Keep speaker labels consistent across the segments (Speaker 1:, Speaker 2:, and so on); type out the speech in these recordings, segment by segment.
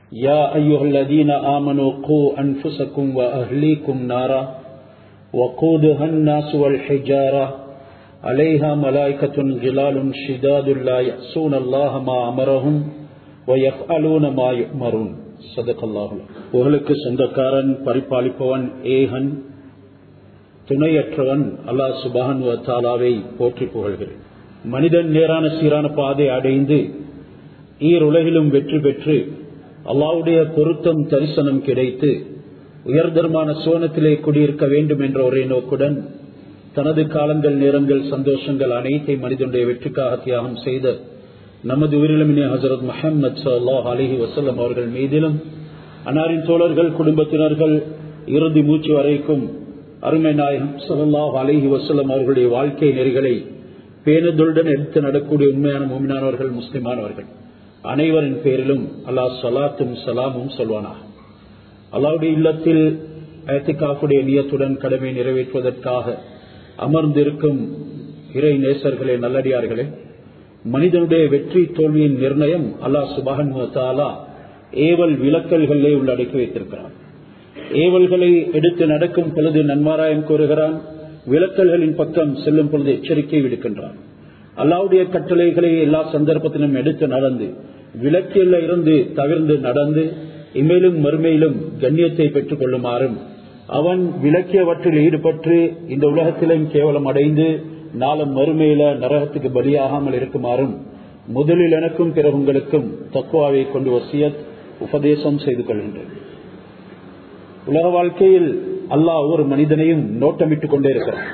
Speaker 1: يا أيها الذين آمنوا قوا أنفسكم وأهليكم نارا وقودها الناس والحجارة عليها ملائكة غلال شداد لا يعصون الله ما أمرهم ويفعلون ما يؤمرون صدق الله புகழுக்கு சொந்தக்காரன் பரிபாலிப்பவன் ஏகன் துணையற்றவன் அல்லாஹ் சுபான் தாலாவை போற்றி புகழ்கிறேன் மனிதன் நேரான சீரான பாதை அடைந்து ஈர் உலகிலும் வெற்றி பெற்று அல்லாவுடைய பொருத்தம் தரிசனம் கிடைத்து உயர்தரமான சோனத்திலே குடியிருக்க வேண்டும் என்ற ஒரே நோக்குடன் தனது காலங்கள் நேரங்கள் சந்தோஷங்கள் அனைத்தை மனிதனுடைய வெற்றிக்காக தியாகம் செய்த நமது உயிரிழமினே ஹசரத் முஹம்மது சல்லாஹ் அலஹி வசல்லம் அவர்கள் மீதிலும் அன்னாரின் தோழர்கள் குடும்பத்தினர்கள் இறுதி மூச்சு வரைக்கும் அருமை நாயகம் சல்லாஹ் அலஹி வசல்லம் அவர்களுடைய வாழ்க்கை நெறிகளை பேணுதலுடன் எடுத்து நடக்கூடிய உண்மையான மூமினானவர்கள் முஸ்லிமானவர்கள் அனைவரின் பேரிலும் அல்லாஹ் சலாத்தும் சலாமும் சொல்வானா அல்லாவுடைய இல்லத்தில் ஏத்திக்காக்குடைய நியத்துடன் கடமை நிறைவேற்றுவதற்காக அமர்ந்திருக்கும் இறை நேசர்களே நல்லடியார்களே மனிதனுடைய வெற்றி தோல்வியின் நிர்ணயம் அல்லாஹ் சுபகன் தாலா ஏவல் விளக்கல்களே உள்ளடக்கி வைத்திருக்கிறான் ஏவல்களை எடுத்து நடக்கும் பொழுது நன்மாராயம் கூறுகிறான் விளக்கல்களின் பக்கம் செல்லும் பொழுது எச்சரிக்கை விடுக்கின்றான் அல்லாவுடைய கட்டளைகளை எல்லா சந்தர்ப்பத்திலும் எடுத்து நடந்து விளக்கில் இருந்து தவிர்ந்து நடந்து இமேலும் மறுமையிலும் கண்ணியத்தை பெற்றுக் கொள்ளுமாறும் அவன் விளக்கியவற்றில் ஈடுபட்டு இந்த உலகத்திலும் கேவலம் அடைந்து நாளும் மறுமையில நரகத்துக்கு பலியாகாமல் இருக்குமாறும் முதலில் எனக்கும் பிறகு உங்களுக்கும் தக்குவாவை கொண்டு வசியத் உபதேசம் செய்து கொள்கின்றேன் உலக வாழ்க்கையில் அல்லாஹ் ஒவ்வொரு மனிதனையும் நோட்டமிட்டுக் கொண்டே இருக்கிறார்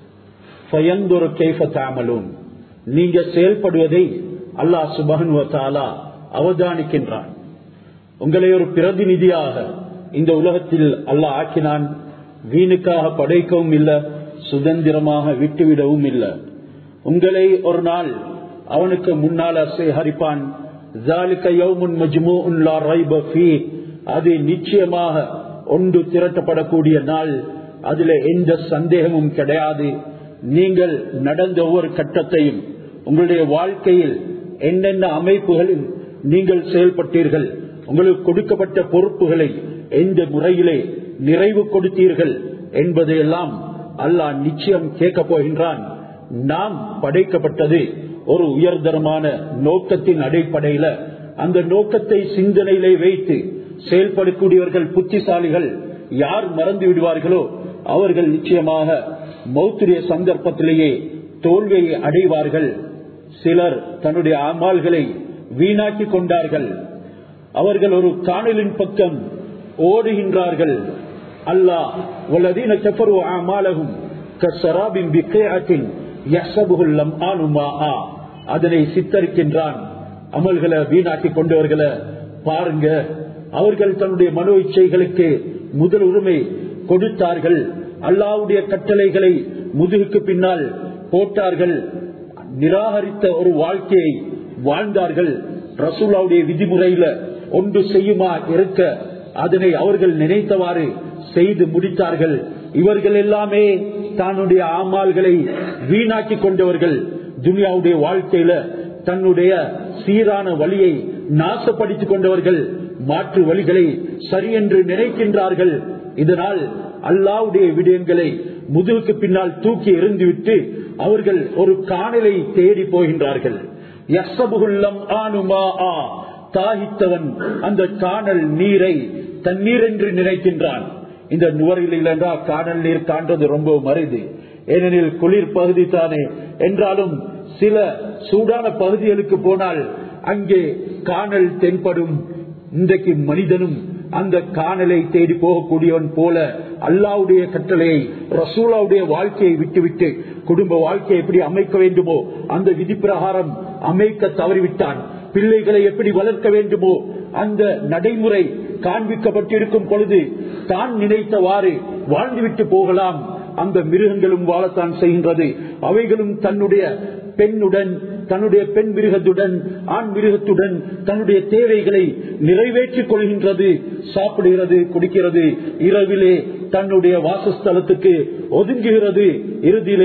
Speaker 1: நீங்க செயல்படுவதை அல்லாஹ் சுபகனுவத்தாலா அவதானிக்கின்றான் உங்களை ஒரு பிரதிநிதியாக இந்த உலகத்தில் அல்லாஹ் ஆக்கினான் வீணுக்காக படைக்கவும் இல்லை சுதந்திரமாக விட்டுவிடவும் இல்லை உங்களை ஒரு நாள் அவனுக்கு முன்னால் சேகரிப்பான் அது நிச்சயமாக ஒன்று திரட்டப்படக்கூடிய நாள் அதுல எந்த சந்தேகமும் கிடையாது நீங்கள் நடந்த ஒவ்வொரு கட்டத்தையும் உங்களுடைய வாழ்க்கையில் என்னென்ன அமைப்புகளில் நீங்கள் செயல்பட்டீர்கள் உங்களுக்கு கொடுக்கப்பட்ட பொறுப்புகளை எந்த முறையிலே நிறைவு கொடுத்தீர்கள் என்பதையெல்லாம் அல்லாஹ் நிச்சயம் கேட்க போகின்றான் நாம் படைக்கப்பட்டது ஒரு உயர்தரமான நோக்கத்தின் அடிப்படையில அந்த நோக்கத்தை சிந்தனையிலே வைத்து செயல்படக்கூடியவர்கள் புத்திசாலிகள் யார் மறந்து விடுவார்களோ அவர்கள் நிச்சயமாக மௌத்துடைய சந்தர்ப்பத்திலேயே தோல்வியை அடைவார்கள் சிலர் தன்னுடைய அமால்களை வீணாக்கி கொண்டார்கள் அவர்கள் ஒரு காணலின் பக்கம் ஓடுகின்றார்கள் அல்லாஹ் வல்லதீன கஃபரு அமாலஹும் கஸராபின் பிகைஅத்தின் யஹ்சபுஹு லம்ஆனு மாஆ அதனை சித்தரிக்கின்றான் அமல்களை வீணாக்கி கொண்டவர்களை பாருங்க அவர்கள் தன்னுடைய மனோ இச்சைகளுக்கு முதல் உரிமை கொடுத்தார்கள் அல்லாவுடைய கட்டளைகளை முதுகுக்கு பின்னால் போட்டார்கள் நிராகரித்த ஒரு வாழ்க்கையை வாழ்ந்தார்கள் ரசூலாவுடைய விதிமுறையில ஒன்று செய்யுமா இருக்க அதனை அவர்கள் நினைத்தவாறு செய்து முடித்தார்கள் இவர்கள் எல்லாமே தன்னுடைய ஆமால்களை வீணாக்கி கொண்டவர்கள் துனியாவுடைய வாழ்க்கையில தன்னுடைய சீரான வழியை நாசப்படுத்திக் கொண்டவர்கள் மாற்று வழிகளை சரியென்று நினைக்கின்றார்கள் இதனால் அல்லாவுடைய விடயங்களை முதுகுக்கு பின்னால் தூக்கி எறிந்துவிட்டு அவர்கள் ஒரு காணலை தேடி போகின்றார்கள் தாகித்தவன் அந்த காணல் நீரை தண்ணீர் என்று நினைக்கின்றான் இந்த நுவரில் இல்லைன்றா காணல் நீர் காண்றது ரொம்ப மறைது ஏனெனில் குளிர் பகுதி தானே என்றாலும் சில சூடான பகுதிகளுக்கு போனால் அங்கே காணல் தென்படும் இன்றைக்கு மனிதனும் அந்த காணலை தேடி போகக்கூடியவன் போல அல்லாவுடைய கட்டளையை ரசூலாவுடைய வாழ்க்கையை விட்டுவிட்டு குடும்ப வாழ்க்கையை எப்படி அமைக்க வேண்டுமோ அந்த விதி பிரகாரம் அமைக்க தவறிவிட்டான் பிள்ளைகளை எப்படி வளர்க்க வேண்டுமோ அந்த நடைமுறை காண்பிக்கப்பட்டிருக்கும் பொழுது தான் நினைத்தவாறு வாழ்ந்துவிட்டு போகலாம் அந்த மிருகங்களும் வாழத்தான் செய்கின்றது அவைகளும் தன்னுடைய பெண்ணுடன் தன்னுடைய பெண் மிருகத்துடன் ஆண் மிருகத்துடன் தன்னுடைய தேவைகளை நிறைவேற்றிக் கொள்கின்றது சாப்பிடுகிறது குடிக்கிறது இரவிலே தன்னுடைய வாசஸ்தலத்துக்கு ஒதுங்குகிறது இறுதியிலே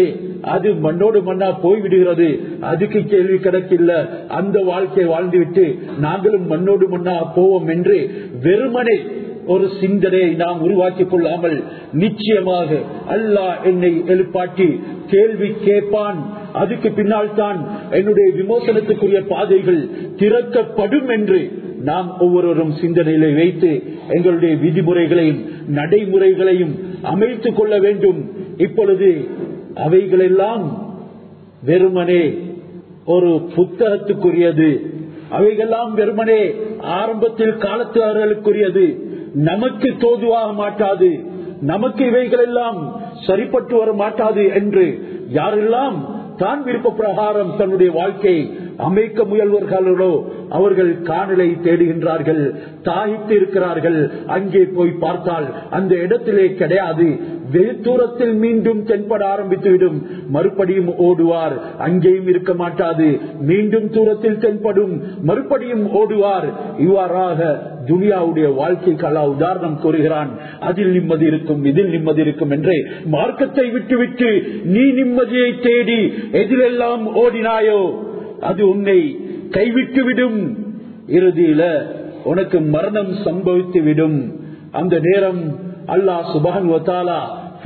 Speaker 1: அது மண்ணோடு மண்ணா போய்விடுகிறது அதுக்கு கேள்வி கணக்கில்ல அந்த வாழ்க்கையை வாழ்ந்துவிட்டு நாங்களும் மண்ணோடு மண்ணா போவோம் என்று வெறுமனே ஒரு சிந்தனையை நாம் உருவாக்கிக் கொள்ளாமல் நிச்சயமாக அல்லாஹ் என்னை எழுப்பாட்டி கேள்வி கேட்பான் அதுக்கு பின்னால் தான் என்னுடைய விமோசனத்துக்குரிய பாதைகள் திறக்கப்படும் என்று நாம் ஒவ்வொருவரும் சிந்தனையில வைத்து எங்களுடைய விதிமுறைகளையும் நடைமுறைகளையும் அமைத்துக் கொள்ள வேண்டும் இப்பொழுது அவைகளெல்லாம் வெறுமனே ஒரு புத்தகத்துக்குரியது அவைகள்லாம் வெறுமனே ஆரம்பத்தில் காலத்தார்களுக்குரியது நமக்கு தோதுவாக மாட்டாது நமக்கு இவைகள் எல்லாம் சரிப்பட்டு வர மாட்டாது என்று யாரெல்லாம் தான் விருப்ப பிரகாரம் தன்னுடைய வாழ்க்கையை அமைக்க முயல்வர்களோ அவர்கள் காணலை தேடுகின்றார்கள் தாகித்து இருக்கிறார்கள் அங்கே போய் பார்த்தால் அந்த இடத்திலே கிடையாது வெகு தூரத்தில் மீண்டும் தென்பட ஆரம்பித்துவிடும் மறுபடியும் ஓடுவார் அங்கேயும் இருக்க மாட்டாது மீண்டும் தூரத்தில் தென்படும் மறுபடியும் ஓடுவார் இவ்வாறாக துனியாவுடைய வாழ்க்கைக்கு அல்லா உதாரணம் கூறுகிறான் அதில் நிம்மதி இருக்கும் இதில் நிம்மதி இருக்கும் என்று மார்க்கத்தை விட்டுவிட்டு நீ நிம்மதியை தேடி எதிலெல்லாம் ஓடினாயோ அது உன்னை கைவிட்டு விடும் இறுதியில உனக்கு மரணம் சம்பவித்து விடும் அந்த நேரம் அல்லாஹ் சுபஹன் வத்தாலா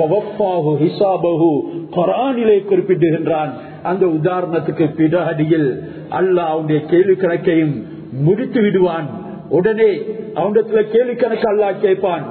Speaker 1: குரானிலே குறிப்பிடுகின்றான் அந்த உதாரணத்துக்கு பிடஅடியில் அல்லாஹ் அவனுடைய கேள்வி கணக்கையும் முடித்து விடுவான் உடனே அவனிடத்துல கேள்வி கணக்கு அல்லாஹ் கேட்பான்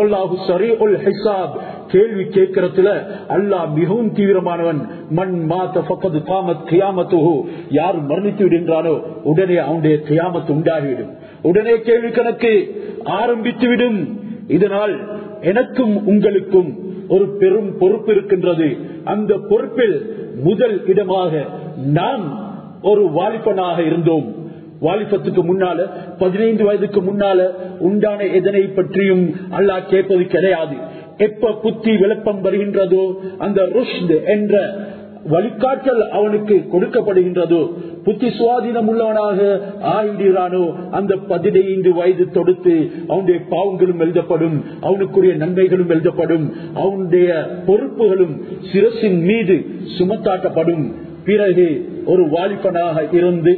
Speaker 1: கேள்வி கேட்கறதுல அல்லாஹ் மிகவும் தீவிரமானவன் மண் மாத்த பக்கத்து காமத் கியாமத்துஹு யார் மரணித்து விடுகின்றானோ உடனே அவனுடைய கியாமத்து உண்டாகிவிடும் உடனே கேள்வி கணக்கு ஆரம்பித்து விடும் இதனால் எனக்கும் உங்களுக்கும் ஒரு பெரும் பொறுப்பு இருக்கின்றது அந்த பொறுப்பில் முதல் இடமாக நாம் ஒரு வாலிபனாக இருந்தோம் வாலிபத்துக்கு முன்னால பதினைந்து வயதுக்கு முன்னால உண்டான எதனை பற்றியும் அல்லாஹ் கேட்பது கிடையாது எப்ப புத்தி விளப்பம் வருகின்றதோ அந்த ருஷ்த் என்ற வழிகாட்டல் அவனுக்கு கொடுக்கப்படுகின்றதோ புத்தி சுவாதீனம் உள்ளவனாக ஆயிடுகிறானோ அந்த பதினைந்து வயது தொடுத்து அவனுடைய பாவங்களும் எழுதப்படும் அவனுக்குரிய நன்மைகளும் எழுதப்படும் அவனுடைய பொறுப்புகளும் சிரசின் மீது சுமத்தாட்டப்படும் பிறகு ஒரு வாலிபனாக இருந்து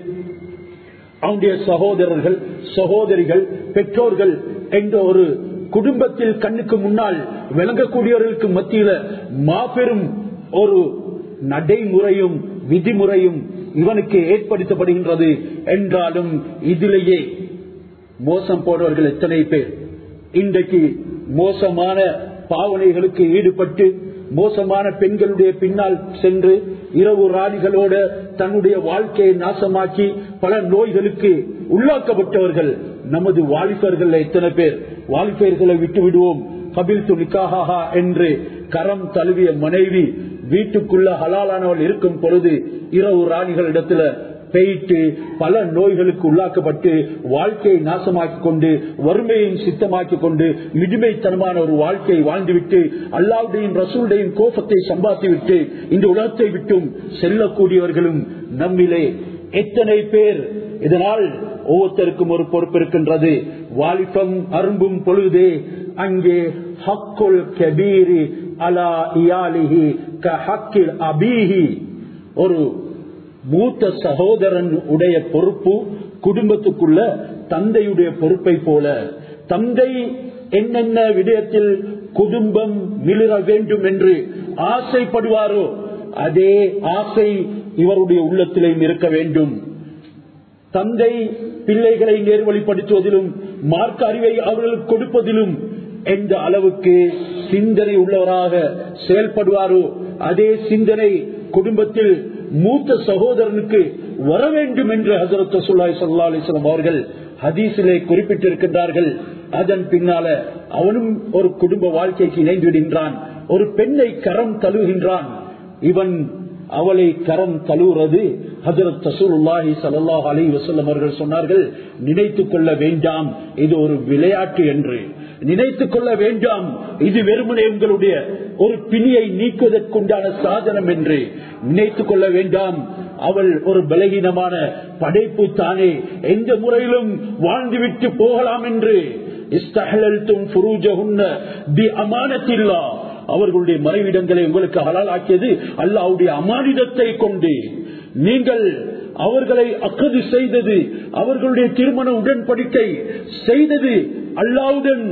Speaker 1: அவனுடைய சகோதரர்கள் சகோதரிகள் பெற்றோர்கள் என்ற ஒரு குடும்பத்தில் கண்ணுக்கு முன்னால் விளங்கக்கூடியவர்களுக்கு மத்தியில மாபெரும் ஒரு நடைமுறையும் விதிமுறையும் இவனுக்கு ஏற்படுத்தப்படுகின்றது என்றாலும் இதிலேயே மோசம் போடுவர்கள் எத்தனை பேர் இன்றைக்கு மோசமான பாவனைகளுக்கு ஈடுபட்டு மோசமான பெண்களுடைய பின்னால் சென்று இரவு ராணிகளோட தன்னுடைய வாழ்க்கையை நாசமாக்கி பல நோய்களுக்கு உள்ளாக்கப்பட்டவர்கள் நமது வாலிபர்கள் எத்தனை பேர் வாலிபர்களை விட்டு விடுவோம் கபில் துணிக்காக என்று கரம் தழுவிய மனைவி வீட்டுக்குள்ள ஹலாலானவள் இருக்கும் பொழுது இரவு ராணிகளிடத்துல பெய்ட்டு பல நோய்களுக்கு உள்ளாக்கப்பட்டு வாழ்க்கையை நாசமாக்கி கொண்டு வறுமையும் சித்தமாக்கி கொண்டு மிடுமைத்தனமான ஒரு வாழ்க்கையை வாழ்ந்துவிட்டு அல்லாவுடையும் ரசூலுடையும் கோபத்தை சம்பாதித்துவிட்டு இந்த உலகத்தை விட்டும் செல்லக்கூடியவர்களும் நம்மிலே எத்தனை பேர் இதனால் ஒவ்வொருத்தருக்கும் ஒரு பொறுப்பு இருக்கின்றது வாலிபம் அரும்பும் பொழுதே அங்கே ஹக்குல் கபீரி அலா இயாலிஹி கஹக்கில் அபீஹி ஒரு மூத்த சகோதரன் உடைய பொறுப்பு குடும்பத்துக்குள்ள தந்தையுடைய பொறுப்பை போல தந்தை என்னென்ன விடயத்தில் குடும்பம் மிளிர வேண்டும் என்று ஆசைப்படுவாரோ அதே ஆசை இவருடைய உள்ளத்திலேயும் இருக்க வேண்டும் தந்தை பிள்ளைகளை நேர்வழிப்படுத்துவதிலும் மார்க்க அறிவை அவர்களுக்கு கொடுப்பதிலும் எந்த அளவுக்கு சிந்தனை உள்ளவராக செயல்படுவாரோ அதே சிந்தனை குடும்பத்தில் மூத்த சகோதரனுக்கு வர வேண்டும் என்று ஹசரத் சுல்லாய் சல்லா அலிஸ்லாம் அவர்கள் ஹதீஸிலே குறிப்பிட்டிருக்கின்றார்கள் அதன் பின்னால அவனும் ஒரு குடும்ப வாழ்க்கைக்கு இணைந்து விடுகின்றான் ஒரு பெண்ணை கரம் தழுவுகின்றான் இவன் அவளை கரம் தழுவுறது ஹசரத் தசூலுல்லாஹி சல்லாஹ் அலி வசல்லம் அவர்கள் சொன்னார்கள் நினைத்துக் கொள்ள வேண்டாம் இது ஒரு விளையாட்டு என்று நினைத்துக் கொள்ள வேண்டாம் இது வெறுமனே உங்களுடைய ஒரு பிணியை நீக்குவதற்குண்டான சாதனம் என்று நினைத்துக் கொள்ள வேண்டாம் அவள் ஒரு பலகீனமான படைப்பு தானே எந்த முறையிலும் வாழ்ந்துவிட்டு போகலாம் என்று அவர்களுடைய மறைவிடங்களை உங்களுக்கு ஹலாலாக்கியது அல்லாவுடைய அமானிதத்தை கொண்டு நீங்கள் அவர்களை அக்கது செய்தது அவர்களுடைய திருமண உடன்படிக்கை செய்தது அல்லாவுடன்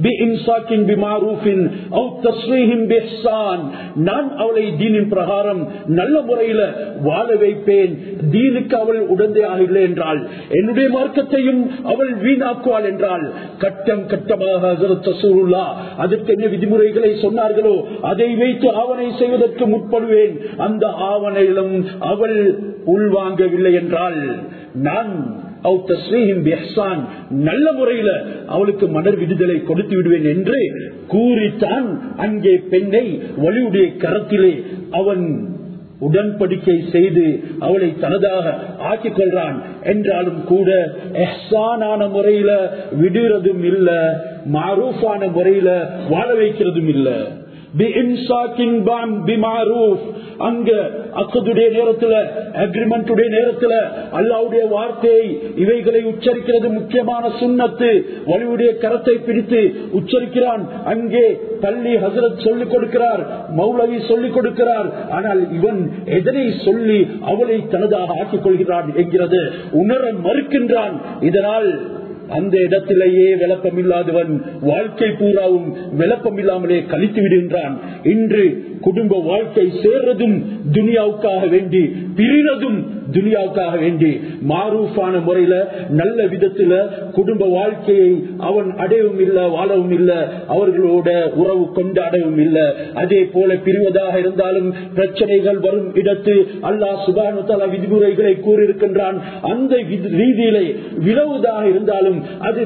Speaker 1: நான் அவளை தீனின் பிரகாரம் நல்ல முறையில வாழ வைப்பேன் தீனுக்கு அவள் உடந்தையாக இல்லை என்றால் என்னுடைய மார்க்கத்தையும் அவள் வீணாக்குவாள் என்றால் கட்டம் கட்டமாக சசூருல்லா அதற்கு என்ன விதிமுறைகளை சொன்னார்களோ அதை வைத்து ஆவணை செய்வதற்கு முற்படுவேன் அந்த ஆவணையிலும் அவள் உள்வாங்கவில்லை என்றால் நான் நல்ல முறையில அவளுக்கு மலர் விடுதலை கொடுத்து விடுவேன் என்று கூறித்தான் அங்கே பெண்ணை வலியுடைய கரத்திலே அவன் உடன்படிக்கை செய்து அவளை தனதாக ஆக்கிக் கொள்றான் என்றாலும் கூட எஹ்சானான முறையில விடுறதும் இல்ல மாரூஃபான முறையில வாழ வைக்கிறதும் இல்லை அங்க அக்கதுடைய நேரத்துல அக்ரிமெண்டுடைய நேரத்துல அல்லாவுடைய வார்த்தையை இவைகளை உச்சரிக்கிறது முக்கியமான சுண்ணத்து வலிவுடைய கரத்தை பிடித்து உச்சரிக்கிறான் அங்கே பள்ளி ஹசரத் சொல்லிக் கொடுக்கிறார் மௌலவி சொல்லிக் கொடுக்கிறார் ஆனால் இவன் எதனை சொல்லி அவளை தனதாக ஆக்கிக் கொள்கிறான் என்கிறது உணர மறுக்கின்றான் இதனால் அந்த இடத்திலேயே விளப்பம் இல்லாதவன் வாழ்க்கை பூராவும் விளப்பம் இல்லாமலே கழித்து விடுகின்றான் இன்று குடும்ப வாழ்க்கை சேர்றதும் துனியாவுக்காக வேண்டி பிரிறதும் துனியாவுக்காக வேண்டி மாரூஃபான முறையில நல்ல விதத்துல குடும்ப வாழ்க்கையை அவன் அடையவும் இல்ல வாழவும் இல்ல அவர்களோட உறவு கொண்டு அடையவும் இல்ல அதே போல பிரிவதாக இருந்தாலும் பிரச்சனைகள் வரும் இடத்து அல்லாஹ் சுபானுத்தால விதிமுறைகளை கூறியிருக்கின்றான் அந்த ரீதியிலே விளவுதாக இருந்தாலும் அது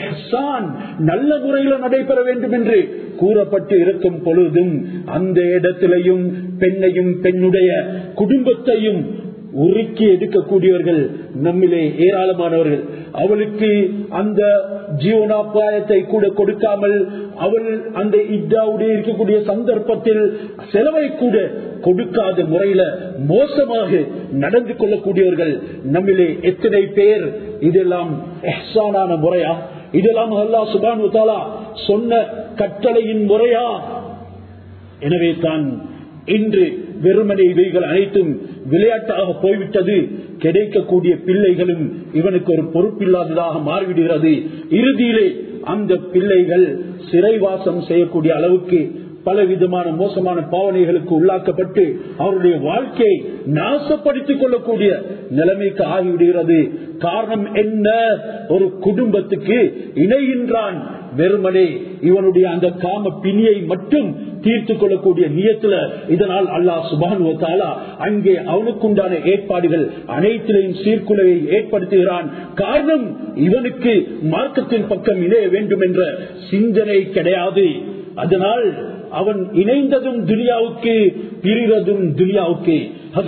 Speaker 1: நல்ல முறையில் நடைபெற வேண்டும் என்று கூறப்பட்டு இருக்கும் பொழுதும் அந்த இடத்திலையும் பெண்ணையும் பெண்ணுடைய குடும்பத்தையும் உருக்கி எடுக்கக்கூடியவர்கள் நம்மிலே ஏராளமானவர்கள் அவளுக்கு அந்த ஜீவனாப்பாயத்தை கூட கொடுக்காமல் அவள் அந்த இத்தாவுடைய இருக்கக்கூடிய சந்தர்ப்பத்தில் செலவை கூட கொடுக்காத முறையில மோசமாக நடந்து கொள்ளக்கூடியவர்கள் நம்மிலே எத்தனை பேர் இதெல்லாம் எஹ்சானான முறையா இதெல்லாம் அல்லா சுபான் சொன்ன கட்டளையின் முறையா எனவே தான் இன்று வெறுமனை இவைகள் அனைத்தும் விளையாட்டாக போய்விட்டது கிடைக்கக்கூடிய பிள்ளைகளும் இவனுக்கு ஒரு பொறுப்பில்லாததாக மாறிவிடுகிறது இறுதியிலே அந்த பிள்ளைகள் சிறைவாசம் செய்யக்கூடிய அளவுக்கு பல விதமான மோசமான பாவனைகளுக்கு உள்ளாக்கப்பட்டு அவருடைய வாழ்க்கையை நாசப்படுத்திக் கொள்ளக்கூடிய நிலைமைக்கு ஆகிவிடுகிறது காரணம் என்ன ஒரு குடும்பத்துக்கு இணைகின்றான் வெறுமனே இவனுடைய அந்த காம பிணியை மட்டும் தீர்த்து கொள்ளக்கூடிய நியத்துல இதனால் அல்லாஹ் சுபானுவத்தாலா அங்கே அவனுக்குண்டான ஏற்பாடுகள் அனைத்திலையும் சீர்குலையை ஏற்படுத்துகிறான் காரணம் இவனுக்கு மார்க்கத்தின் பக்கம் இணைய வேண்டும் என்ற சிந்தனை கிடையாது அதனால் அவன் இணைந்ததும் துனியாவுக்கு பிரிவதும் துனியாவுக்கு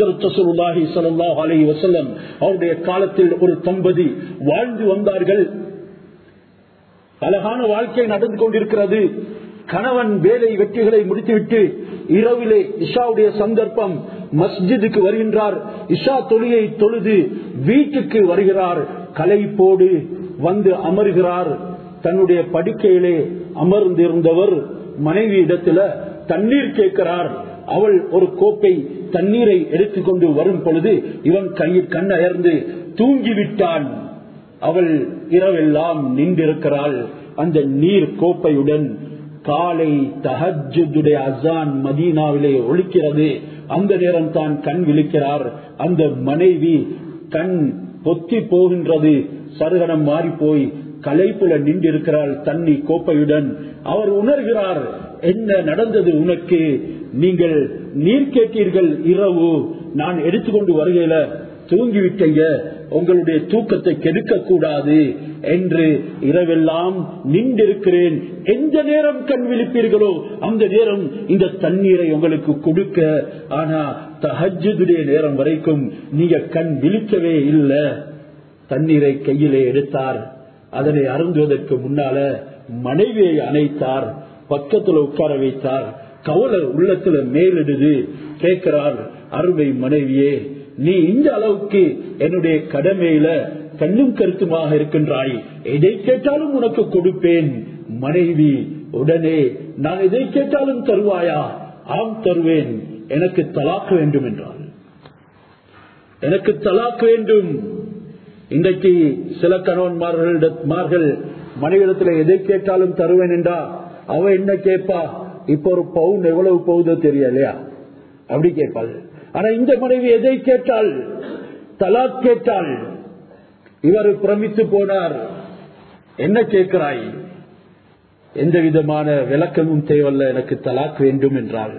Speaker 1: அவருடைய காலத்தில் ஒரு தம்பதி வாழ்ந்து வந்தார்கள் அழகான வாழ்க்கை நடந்து கொண்டிருக்கிறது கணவன் வேலை வெற்றிகளை முடித்துவிட்டு இரவிலே இஷாவுடைய சந்தர்ப்பம் மஸ்ஜிதுக்கு வருகின்றார் இஷா தொழிலை தொழுது வீட்டுக்கு வருகிறார் கலைப்போடு வந்து அமர்கிறார் தன்னுடைய படுக்கையிலே அமர்ந்திருந்தவர் மனைவி இடத்துல தண்ணீர் கேட்கிறார் அவள் ஒரு கோப்பை தண்ணீரை எடுத்துக்கொண்டு வரும் பொழுது இவன் கையில் கண் அயர்ந்து தூங்கிவிட்டான் அவள் இரவெல்லாம் நின்றிருக்கிறாள் அந்த நீர் கோப்பையுடன் காலை தஹஜுடைய அசான் மதீனாவிலே ஒழிக்கிறது அந்த நேரம் தான் கண் விழிக்கிறார் அந்த மனைவி கண் பொத்தி போகின்றது சருகணம் மாறி போய் கலைப்புல நின்றிருக்கிறாள் தண்ணி கோப்பையுடன் அவர் உணர்கிறார் என்ன நடந்தது உனக்கு நீங்கள் நீர் கேட்டீர்கள் இரவு நான் எடுத்துக்கொண்டு வருகையில தூங்கிவிட்டீங்க உங்களுடைய தூக்கத்தை கெடுக்க கூடாது என்று இரவெல்லாம் நின்றிருக்கிறேன் எந்த நேரம் கண் விழிப்பீர்களோ அந்த நேரம் இந்த தண்ணீரை உங்களுக்கு கொடுக்க ஆனா தஹஜுடைய நேரம் வரைக்கும் நீங்க கண் விழிக்கவே இல்லை தண்ணீரை கையிலே எடுத்தார் அதனை அருந்துவதற்கு முன்னால மனைவியை அணைத்தார் பக்கத்துல உட்கார வைத்தார் கவலை உள்ளத்துல மேலிடுது கேட்கிறார் அருமை மனைவியே நீ இந்த அளவுக்கு என்னுடைய கடமையில கண்ணும் கருத்துமாக இருக்கின்றாய் எதை கேட்டாலும் உனக்கு கொடுப்பேன் மனைவி உடனே நான் எதை கேட்டாலும் தருவாயா ஆம் தருவேன் எனக்கு தலாக்கு வேண்டும் என்றார் எனக்கு தலாக்கு வேண்டும் இன்றைக்கு சில கணவன்மார்கள் மனைவிடத்தில் எதை கேட்டாலும் தருவேன் என்றா அவ என்ன கேட்பா இப்ப ஒரு பவுன் எவ்வளவு போகுதோ தெரியலையா அப்படி கேட்பாள் ஆனா இந்த மனைவி எதை கேட்டால் தலாக் கேட்டால் இவர் பிரமித்து போனார் என்ன கேட்கிறாய் எந்த விதமான விளக்கமும் தேவையில்ல எனக்கு தலாக் வேண்டும் என்றால்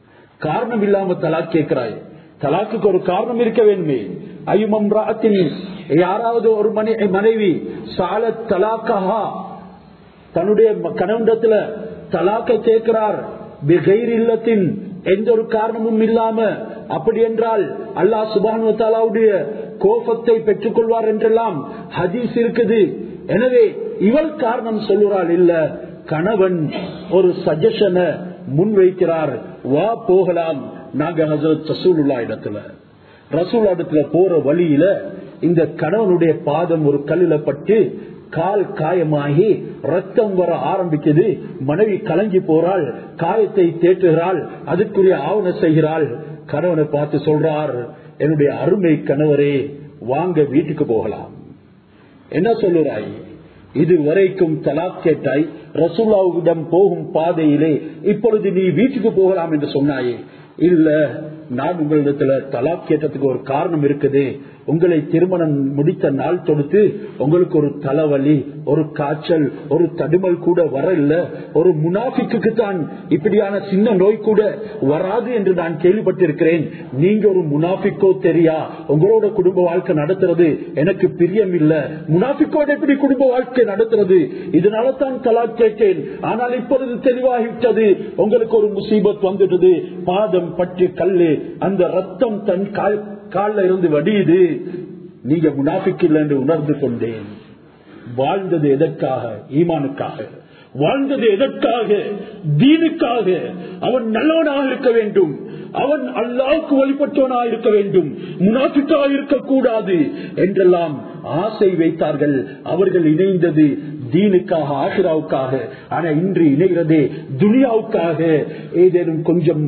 Speaker 1: காரணம் இல்லாம தலாக் கேட்கிறாய் தலாக்குக்கு ஒரு காரணம் இருக்க வேண்டுமே ஐயுமம் ராத்தின் யாராவது ஒரு மனை மனைவி சால தலாக்கா தன்னுடைய கணவண்டத்துல தலாக்க கேட்கிறார் இல்லத்தின் எந்த ஒரு காரணமும் இல்லாம அப்படி என்றால் அல்லா சுபானு தாலாவுடைய கோபத்தை பெற்றுக் கொள்வார் என்றெல்லாம் ஹதீஸ் இருக்குது எனவே இவள் காரணம் சொல்லுறாள் இல்ல கணவன் ஒரு சஜஷனை முன்வைக்கிறார் வா போகலாம் நாங்க ஹசரத் ரசூலுல்லா இடத்துல ரசூலா இடத்துல போற வழியில இந்த கணவனுடைய பாதம் ஒரு கல்லில பட்டு கால் காயமாகி ரத்தம் வர ஆரம்பிக்குது மனைவி கலங்கி போறாள் காயத்தை தேற்றுகிறாள் அதுக்குரிய ஆவண செய்கிறாள் கணவனை பார்த்து சொல்றார் என்னுடைய அருமை கணவரே வாங்க வீட்டுக்கு போகலாம் என்ன சொல்லுறாய் இது வரைக்கும் தலாக் கேட்டாய் ரசூல்லாவிடம் போகும் பாதையிலே இப்பொழுது நீ வீட்டுக்கு போகலாம் என்று சொன்னாயே இல்ல நான் உங்களிடத்துல தலாக் கேட்டதுக்கு ஒரு காரணம் இருக்குது உங்களை திருமணம் முடித்த நாள் தொடுத்து உங்களுக்கு ஒரு தலைவலி ஒரு காய்ச்சல் ஒரு தடுமல் கூட வர இல்ல ஒரு முனாஃபிக்கு தான் இப்படியான சின்ன நோய் கூட வராது என்று நான் கேள்விப்பட்டிருக்கிறேன் நீங்க ஒரு முனாஃபிக்கோ தெரியா உங்களோட குடும்ப வாழ்க்கை நடத்துறது எனக்கு பிரியம் இல்ல முனாஃபிக்கோட எப்படி குடும்ப வாழ்க்கை நடத்துறது இதனால தான் தலாக் கேட்டேன் ஆனால் இப்பொழுது தெளிவாகிவிட்டது உங்களுக்கு ஒரு முசீபத் வந்துட்டது பாதம் பற்றி கல்லு அந்த ரத்தம் தன் கால் காலில் இருந்து வடியுது நீங்க முனாஃபிக் இல்லை என்று உணர்ந்து கொண்டேன் வாழ்ந்தது எதற்காக ஈமானுக்காக வாழ்ந்தது எதற்காக தீனுக்காக அவன் நல்லவனாக இருக்க வேண்டும் அவன் அல்லாவுக்கு வழிபட்டவனாக இருக்க வேண்டும் முனாஃபிக்காக இருக்கக்கூடாது என்றெல்லாம் ஆசை வைத்தார்கள் அவர்கள் இணைந்தது தீனுக்காக ஆசிராவுக்காக ஆனா இன்று இணைகிறதே துனியாவுக்காக ஏதேனும் கொஞ்சம்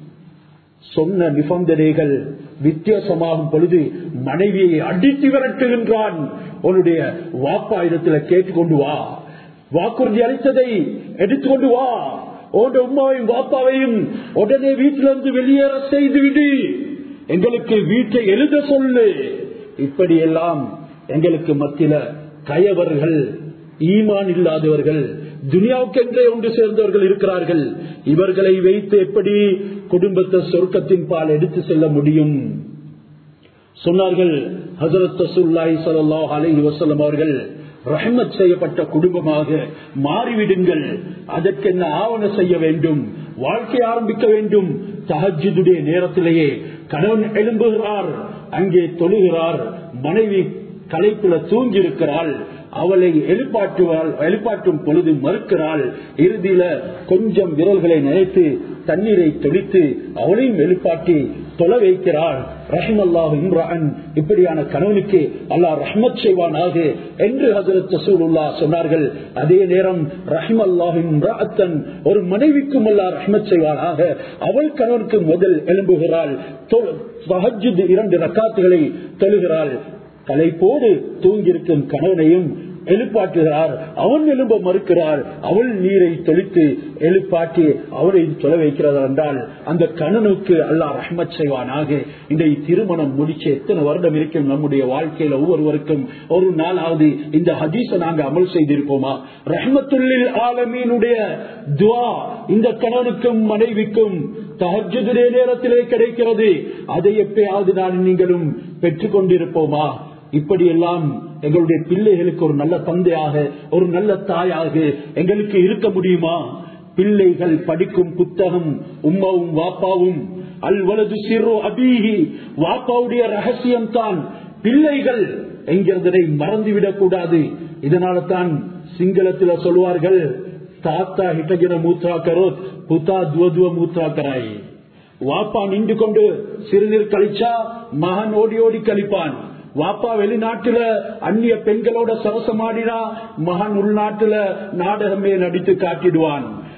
Speaker 1: சொன்ன நிபந்தனைகள் வித்தியாசமாகும் பொழுது மனைவியை அடித்து விரட்டுகின்றான் உன்னுடைய வாப்பா இடத்துல கேட்டுக்கொண்டு வா வாக்குறுதி அளித்ததை எடுத்துக்கொண்டு வா உன்னோட உமாவையும் வாப்பாவையும் உடனே வீட்டிலிருந்து வெளியேற செய்து விடு எங்களுக்கு வீட்டை எழுத சொல்லு இப்படியெல்லாம் எங்களுக்கு மத்தியில கயவர்கள் ஈமான் இல்லாதவர்கள் துனியாவுக்கென்றே ஒன்று சேர்ந்தவர்கள் இருக்கிறார்கள் இவர்களை வைத்து எப்படி குடும்பத்தை சொர்க்கத்தின் பால் எடுத்து செல்ல முடியும் சொன்னார்கள் ஹசரத் ரசூல்லாய் சல்லாஹ் அலஹி வசல்லம் அவர்கள் ரஹமத் செய்யப்பட்ட குடும்பமாக மாறிவிடுங்கள் அதற்கு என்ன ஆவண செய்ய வேண்டும் வாழ்க்கை ஆரம்பிக்க வேண்டும் தஹஜுடைய நேரத்திலேயே கணவன் எழும்புகிறார் அங்கே தொழுகிறார் மனைவி களைப்புல தூங்கி இருக்கிறாள் அவளை எழுப்பாட்டுவாள் எழுப்பாட்டும் பொழுது மறுக்கிறாள் இறுதியில கொஞ்சம் விரல்களை நினைத்து தண்ணீரை தொளித்து அவளையும் எழுப்பாட்டி தொலை வைக்கிறாள் ரஹிம் அல்லாஹ் இம்ரான் இப்படியான கணவனுக்கு அல்லாஹ் ரஹ்மத் செய்வானாக என்று ஹசரத் ரசூலுல்லா சொன்னார்கள் அதே நேரம் ரஹிம் அல்லாஹ் இம்ராத்தன் ஒரு மனைவிக்கும் அல்லாஹ் ரஹ்மத் செய்வானாக அவள் கணவனுக்கு முதல் எழும்புகிறாள் இரண்டு ரக்காத்துகளை தொழுகிறாள் தலைப்போடு தூங்கியிருக்கும் கணவனையும் எழுப்பாட்டுகிறார் அவன் எழும்ப மறுக்கிறார் அவள் நீரை தெளித்து எழுப்பாட்டி அவரை சொல்ல வைக்கிறார் என்றால் அந்த கணனுக்கு அல்லாஹ் ரஹ்மத் செய்வானாக இன்றைய திருமணம் முடிச்ச எத்தனை வருடம் இருக்கும் நம்முடைய வாழ்க்கையில ஒவ்வொருவருக்கும் ஒரு நாளாவது இந்த ஹதீஸை நாங்க அமல் செய்திருப்போமா ரஹ்மத்துல்லில் ஆலமீனுடைய துவா இந்த கணவனுக்கும் மனைவிக்கும் தஹஜுடைய நேரத்திலே கிடைக்கிறது அதை எப்பயாவது நான் நீங்களும் பெற்றுக் கொண்டிருப்போமா இப்படியெல்லாம் எங்களுடைய பிள்ளைகளுக்கு ஒரு நல்ல தந்தையாக ஒரு நல்ல தாயாக எங்களுக்கு இருக்க முடியுமா பிள்ளைகள் படிக்கும் புத்தகம் உம்மாவும் வாப்பாவும் அல்வலது சிறு அபீகி வாப்பாவுடைய ரகசியம் தான் பிள்ளைகள் என்கிறதை மறந்துவிடக் கூடாது இதனால தான் சிங்களத்தில் சொல்வார்கள் தாத்தா ஹிட்டகிற மூத்ரா கரோத் புத்தா துவதுவ மூத்ரா கராய் வாப்பா நின்று கொண்டு சிறுநீர் கழிச்சா மகன் ஓடி ஓடி கழிப்பான் வாப்பா வெளிநாட்டுல அந்நிய பெண்களோட சரசமாடினா மகன் உள்நாட்டுல நாடகமே நடித்து காட்டிடுவான்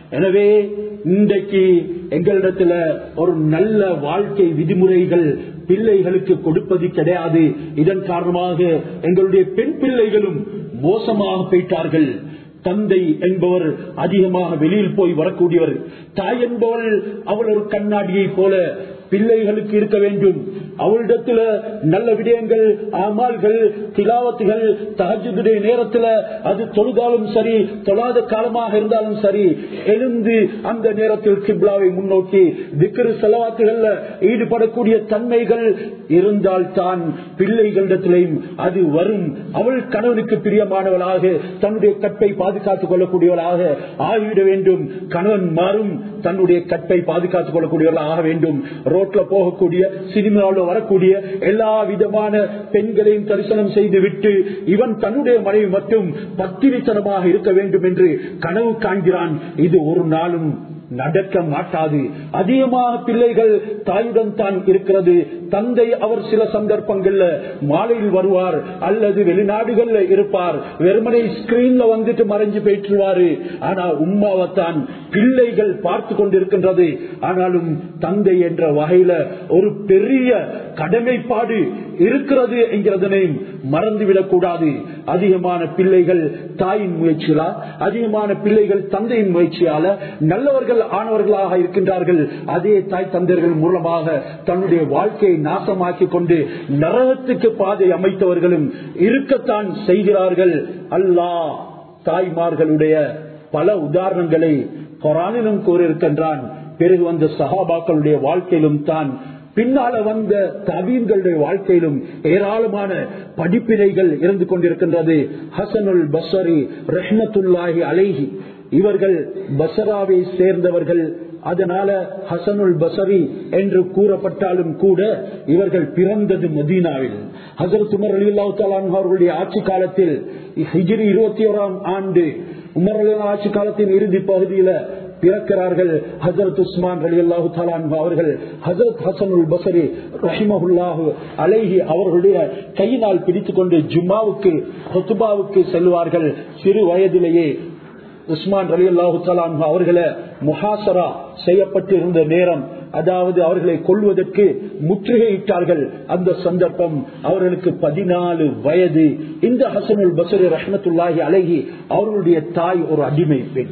Speaker 1: எனவே இன்றைக்கு எங்களிடத்துல ஒரு நல்ல வாழ்க்கை விதிமுறைகள் பிள்ளைகளுக்கு கொடுப்பது கிடையாது இதன் காரணமாக எங்களுடைய பெண் பிள்ளைகளும் மோசமாக போயிட்டார்கள் தந்தை என்பவர் அதிகமாக வெளியில் போய் வரக்கூடியவர் தாய் என்பவள் அவள் ஒரு கண்ணாடியை போல பிள்ளைகளுக்கு இருக்க வேண்டும் அவளிடத்துல நல்ல விடயங்கள் அமால்கள் திலாவத்துகள் தகஜுடைய நேரத்துல அது தொழுதாலும் சரி தொழாத காலமாக இருந்தாலும் சரி எழுந்து அந்த நேரத்தில் கிப்லாவை முன்னோக்கி திக்ரு செலவாத்துகள்ல ஈடுபடக்கூடிய தன்மைகள் இருந்தால் தான் பிள்ளைகளிடத்திலையும் அது வரும் அவள் கணவனுக்கு பிரியமானவளாக தன்னுடைய கற்பை பாதுகாத்துக் கொள்ளக்கூடியவளாக ஆகிவிட வேண்டும் கணவன் மாறும் தன்னுடைய கற்பை பாதுகாத்துக் கொள்ளக்கூடியவர்களாக ஆக வேண்டும் ரோட்ல போகக்கூடிய சினிமாவில் வரக்கூடிய எல்லா விதமான பெண்களையும் தரிசனம் செய்து விட்டு இவன் தன்னுடைய மனைவி மட்டும் பத்திரித்தனமாக இருக்க வேண்டும் என்று கனவு காண்கிறான் இது ஒரு நாளும் நடக்க மாட்டாது அதிகமாக பிள்ளைகள் தாயுடன் தான் இருக்கிறது தந்தை அவர் சில சந்தர்ப்பங்கள்ல மாலையில் வருவார் அல்லது வெளிநாடுகள்ல இருப்பார் வெறுமனை ஸ்கிரீன்ல வந்துட்டு மறைஞ்சு போயிட்டுருவாரு ஆனா உம்மாவைத்தான் பிள்ளைகள் பார்த்து கொண்டிருக்கின்றது ஆனாலும் தந்தை என்ற வகையில ஒரு பெரிய கடமைப்பாடு இருக்கிறது என்கிறதனையும் மறந்துவிடக் கூடாது அதிகமான பிள்ளைகள் தாயின் முயற்சியால அதிகமான பிள்ளைகள் தந்தையின் முயற்சியால நல்லவர்கள் ஆனவர்களாக இருக்கின்றார்கள் அதே தாய் தந்தையர்கள் மூலமாக தன்னுடைய வாழ்க்கையை நாசமாக்கி கொண்டு நரகத்துக்கு பாதை அமைத்தவர்களும் இருக்கத்தான் செய்கிறார்கள் அல்லாஹ் தாய்மார்களுடைய பல உதாரணங்களை கொரானிலும் கூறியிருக்கின்றான் பிறகு வந்த சஹாபாக்களுடைய வாழ்க்கையிலும் தான் பின்னால வந்த தவீன்களுடைய வாழ்க்கையிலும் ஏராளமான படிப்பினைகள் இருந்து கொண்டிருக்கின்றது ஹசனுல் பசரி ரஹ்மத்துல்லாஹி அலைஹி இவர்கள் பசராவை சேர்ந்தவர்கள் அதனால ஹசனுல் பசரி என்று கூறப்பட்டாலும் கூட இவர்கள் பிறந்தது மதீனாவில் ஹசரத் உமர் அலி அல்லாஹ் அவர்களுடைய ஆட்சி காலத்தில் ஹிஜிரி இருபத்தி ஓராம் ஆண்டு உமர் அலி ஆட்சி காலத்தின் இறுதி பகுதியில பிறக்கிறார்கள் ஹசரத் உஸ்மான் அலி அல்லாஹு அவர்கள் ஹசரத் ஹசனுல் பசரி ரஹிமஹுல்லாஹு அலைஹி அவர்களுடைய கையினால் பிடித்துக் கொண்டு ஜும்மாவுக்கு ஹொத்துபாவுக்கு செல்வார்கள் சிறு வயதிலேயே உஸ்மான் அலி அல்லாஹு அவர்களை முஹாசரா செய்யப்பட்டிருந்த நேரம் அதாவது அவர்களை கொள்வதற்கு முற்றுகையிட்டார்கள் அந்த சந்தர்ப்பம் அவர்களுக்கு பதினாலு வயது இந்த ஹசனுல் பசரி ரஹமத்துல்லாஹி அழகி அவர்களுடைய தாய் ஒரு அடிமை பெண்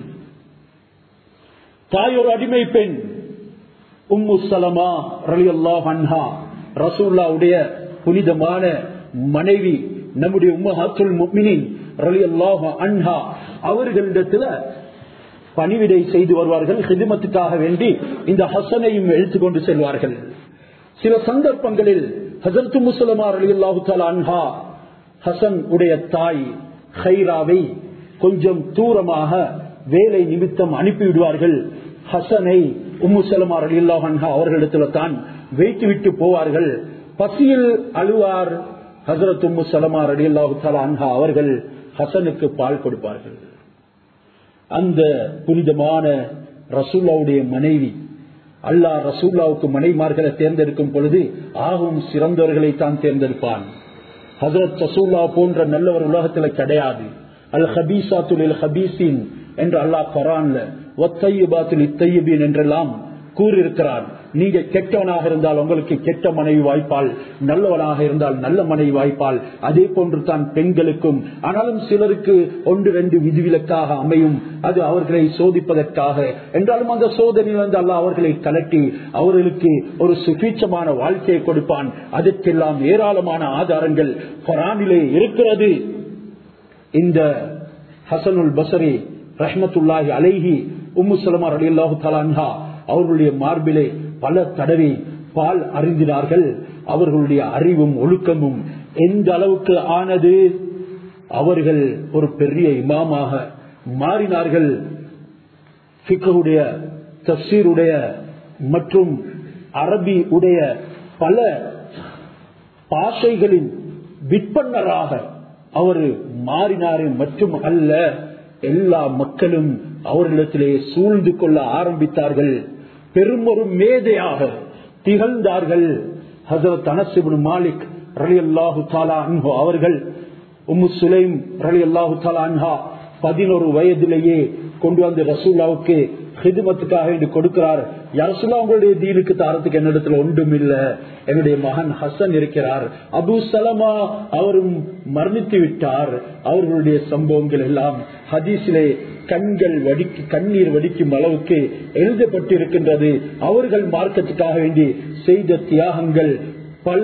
Speaker 1: தாய் ஒரு அடிமை பெண் உம்மு சலமா ரலி அல்லாஹ் அன்ஹா ரசூல்லாவுடைய புனிதமான மனைவி நம்முடைய உம்மஹாத்துல் முக்மினின் ரலி அல்லாஹ் அன்ஹா அவர்களிடத்துல பணிவிடை செய்து வருவார்கள் ஹிதுமத்துக்காக வேண்டி இந்த ஹசனையும் எழுத்து கொண்டு செல்வார்கள் சில சந்தர்ப்பங்களில் ஹசரத்து முசலமா அலி அல்லாஹு அன்ஹா ஹசன் உடைய தாய் ஹைராவை கொஞ்சம் தூரமாக வேலை நிமித்தம் அனுப்பிவிடுவார்கள் ஹசனை உம்மு சலமா அலி அல்லாஹா அவர்களிடத்துல தான் வைத்துவிட்டு போவார்கள் பசியில் அழுவார் ஹசரத் உம்மு சலமா அலி அல்லாஹு அன்ஹா அவர்கள் ஹசனுக்கு பால் கொடுப்பார்கள் அந்த புனிதமான ரசூல்லாவுடைய மனைவி அல்லாஹ் ரசூல்லாவுக்கு மனைமார்களை தேர்ந்தெடுக்கும் பொழுது ஆகும் சிறந்தவர்களை தான் தேர்ந்தெடுப்பான் ஹசரத் ரசூல்லா போன்ற நல்லவர் உலகத்துல கிடையாது அல் ஹபீசாத்துல் ஹபீசின் என்று அல்லாஹ் கொரான்ல ஒத்தையுபாத்துல் இத்தையுபீன் என்றெல்லாம் கூறியிருக்கிறார் நீங்க கெட்டவனாக இருந்தால் உங்களுக்கு கெட்ட மனைவி வாய்ப்பால் நல்லவனாக இருந்தால் நல்ல மனைவி வாய்ப்பால் அதே போன்று தான் பெண்களுக்கும் ஆனாலும் சிலருக்கு ஒன்று ரெண்டு விதிவிலக்காக அமையும் அது அவர்களை சோதிப்பதற்காக என்றாலும் அந்த சோதனையில் வந்து அல்ல அவர்களை கலட்டி அவர்களுக்கு ஒரு சுபீட்சமான வாழ்க்கையை கொடுப்பான் அதற்கெல்லாம் ஏராளமான ஆதாரங்கள் கொரானிலே இருக்கிறது இந்த ஹசனுல் பசரி ரஹ்மத்துல்லாஹி அலைஹி உம்மு சலமார் அலி அல்லாஹு தலான்ஹா அவர்களுடைய மார்பிலே பல தடவை பால் அறிந்தினார்கள் அவர்களுடைய அறிவும் ஒழுக்கமும் எந்த அளவுக்கு ஆனது அவர்கள் ஒரு பெரிய இமாமாக மாறினார்கள் ஃபிக்குடைய தப்சீருடைய மற்றும் அரபி உடைய பல பாஷைகளின் விற்பனராக அவர் மாறினார் மற்றும் அல்ல எல்லா மக்களும் அவர்களிடத்திலே சூழ்ந்து கொள்ள ஆரம்பித்தார்கள் பெரும் ஒரு மேதையாக திகழ்ந்தார்கள் ஹசரத் அனசிபுன் மாலிக் ரலி அல்லாஹு தாலா அன்ஹோ அவர்கள் உம்மு சுலைம் ரலி அல்லாஹு தாலா அன்ஹா பதினோரு வயதிலேயே கொண்டு வந்து ரசூல்லாவுக்கு ஹிதுமத்துக்காக வேண்டி கொடுக்கிறார் யாரசுல்லா உங்களுடைய தீனுக்கு தாரத்துக்கு என்னிடத்துல ஒன்றும் இல்ல என்னுடைய மகன் ஹசன் இருக்கிறார் அபு சலமா அவரும் மரணித்து விட்டார் அவர்களுடைய சம்பவங்கள் எல்லாம் ஹதீஸிலே கண்கள் வடிக்கு கண்ணீர் வடிக்கும் அளவுக்கு எழுதப்பட்டிருக்கின்றது அவர்கள் மார்க்கத்துக்காக வேண்டி செய்த தியாகங்கள் பல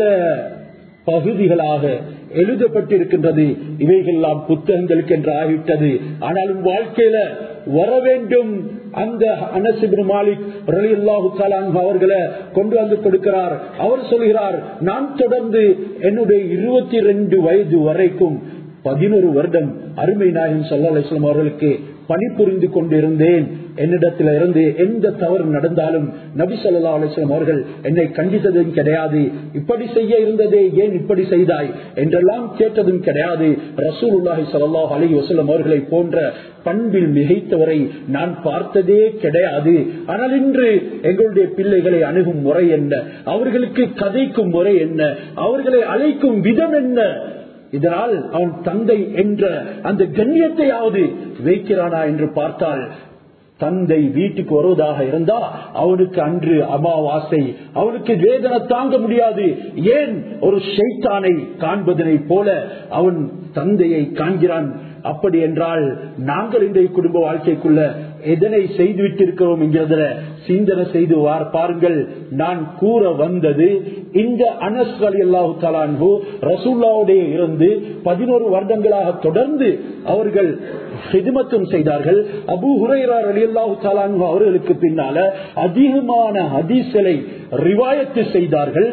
Speaker 1: பகுதிகளாக எழுதப்பட்டிருக்கின்றது இவைகள் எல்லாம் புத்தகங்களுக்கு என்று ஆகிவிட்டது ஆனாலும் வாழ்க்கையில வர வேண்டும் அந்த அனசிபின் மாலிக் ரலியல்லாஹு தஆலா அவர்களை கொண்டு வந்து கொடுக்கிறார் அவர் சொல்கிறார் நான் தொடர்ந்து என்னுடைய இருபத்தி ரெண்டு வயது வரைக்கும் பதினோரு வருடம் அருமை நாயகம் சல்லா அலிஸ்லாம் அவர்களுக்கு பணிபுரிந்து கொண்டிருந்தேன் என்னிடத்தில் இருந்து எந்த தவறு நடந்தாலும் நபி சொல்லா அலிஸ்லாம் அவர்கள் என்னை கண்டித்ததும் கிடையாது இப்படி செய்ய இருந்ததே ஏன் இப்படி செய்தாய் என்றெல்லாம் கேட்டதும் கிடையாது ரசூலுல்லாஹி சல்லாஹ் அலி வசலம் அவர்களை போன்ற பண்பில் மிகைத்தவரை நான் பார்த்ததே கிடையாது ஆனால் இன்று எங்களுடைய பிள்ளைகளை அணுகும் முறை என்ன அவர்களுக்கு கதைக்கும் முறை என்ன அவர்களை அழைக்கும் விதம் என்ன இதனால் அவன் தந்தை என்ற அந்த கண்ணியத்தையாவது வைக்கிறானா என்று பார்த்தால் தந்தை வீட்டுக்கு வருவதாக இருந்தா அவனுக்கு அன்று அமாவாசை அவனுக்கு வேதனை தாங்க முடியாது ஏன் ஒரு ஷைத்தானை காண்பதனை போல அவன் தந்தையை காண்கிறான் அப்படி என்றால் நாங்கள் இன்றைய குடும்ப வாழ்க்கைக்குள்ள எதனை செய்துவிட்டு இருக்கிறோம் என்கிறத சிந்தனை செய்து பாருங்கள் நான் கூற வந்தது இந்த அனஸ் அலி அல்லாஹு தலான்ஹு ரசூல்லாவுடைய இருந்து பதினோரு வருடங்களாக தொடர்ந்து அவர்கள் ஹிதுமத்தும் செய்தார்கள் அபு ஹுரைரார் அலி அல்லாஹு தலான்ஹு அவர்களுக்கு பின்னால அதிகமான ஹதீசலை ரிவாயத்து செய்தார்கள்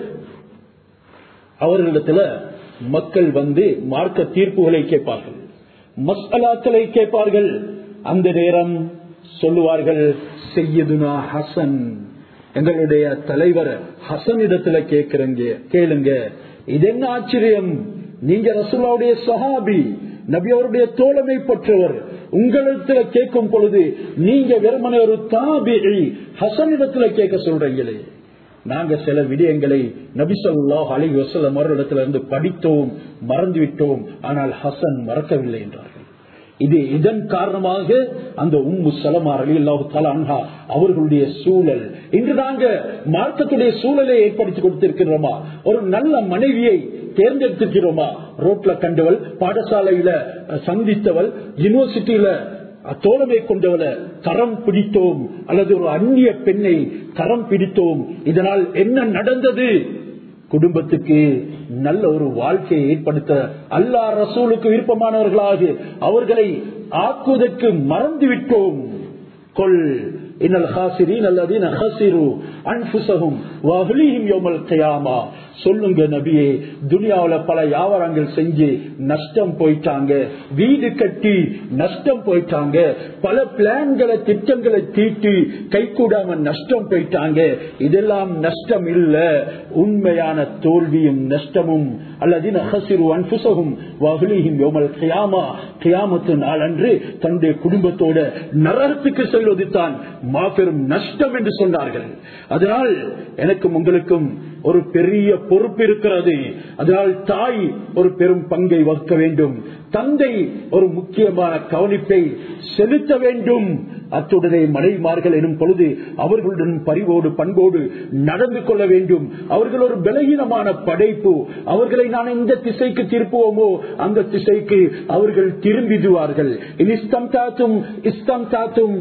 Speaker 1: அவர்களிடத்துல மக்கள் வந்து மார்க்க தீர்ப்புகளை கேட்பார்கள் மஸ்அலாக்களை கேட்பார்கள் அந்த நேரம் சொல்லுவார்கள் செய்யதுனா ஹசன் எங்களுடைய தலைவர் ஹசன் இடத்துல கேக்குறங்க கேளுங்க இது என்ன ஆச்சரியம் நீங்க ரசூலாவுடைய சஹாபி நபி அவருடைய தோழமை பெற்றவர் உங்களிடத்துல கேட்கும் பொழுது நீங்க வெறுமனே ஒரு தாபி ஹசன் இடத்துல கேட்க சொல்றீங்களே நாங்க சில விடயங்களை நபிசல்லா அலி வசலம் அவர்களிடத்துல இருந்து படித்தோம் மறந்துவிட்டோம் ஆனால் ஹசன் மறக்கவில்லை என்றார்கள் இது இதன் காரணமாக அந்த உம்மு சலமா அலி அல்லாஹு அன்ஹா அவர்களுடைய சூழல் இன்று நாங்க மார்க்கத்துடைய சூழலை ஏற்படுத்தி கொடுத்திருக்கிறோமா ஒரு நல்ல மனைவியை தேர்ந்தெடுத்திருக்கிறோமா ரோட்ல கண்டவள் பாடசாலையில சந்தித்தவள் யூனிவர்சிட்டியில தோழமை கொண்டவள கரம் பிடித்தோம் அல்லது ஒரு அந்நிய பெண்ணை கரம் பிடித்தோம் இதனால் என்ன நடந்தது குடும்பத்துக்கு நல்ல ஒரு வாழ்க்கையை ஏற்படுத்த அல்லா ரசூலுக்கு விருப்பமானவர்களாக அவர்களை ஆக்குவதற்கு மறந்துவிட்டோம் கொள் இன்னல் ஹாசிரின் அல்லதீன ஹசிரு அன்புசகும் வஹ்லீஹிம் யௌமல் கியாமா சொல்லுங்க நபியே துனியாவுல பல வியாபாரங்கள் செஞ்சு நஷ்டம் போயிட்டாங்க வீடு கட்டி நஷ்டம் போயிட்டாங்க பல பிளான்களை திட்டங்களை தீட்டி கை கூடாம நஷ்டம் போயிட்டாங்க இதெல்லாம் நஷ்டம் இல்ல உண்மையான தோல்வியும் நஷ்டமும் அல்லது ஹசிரு அன்புசகும் வஹ்லீஹிம் யௌமல் கியாமா கியாமத்து நாள் அன்று தன்னுடைய குடும்பத்தோட நரகத்துக்கு செல்வது தான் மாபெரும் நஷ்டம் என்று சொன்னார்கள் அதனால் எனக்கும் உங்களுக்கும் ஒரு பெரிய பொறுப்பு இருக்கிறது அதனால் தாய் ஒரு பெரும் பங்கை வகுக்க வேண்டும் தந்தை ஒரு முக்கியமான கவனிப்பை செலுத்த வேண்டும் அத்துடனே மனைவிமார்கள் எனும் பொழுது அவர்களுடன் பரிவோடு பண்போடு நடந்து கொள்ள வேண்டும் அவர்கள் ஒரு பலகீனமான படைப்பு அவர்களை நான் எந்த திசைக்கு திருப்புவோமோ அந்த திசைக்கு அவர்கள் திரும்பிடுவார்கள் இஸ்தம் தாத்தும் இஸ்தம் தாத்தும்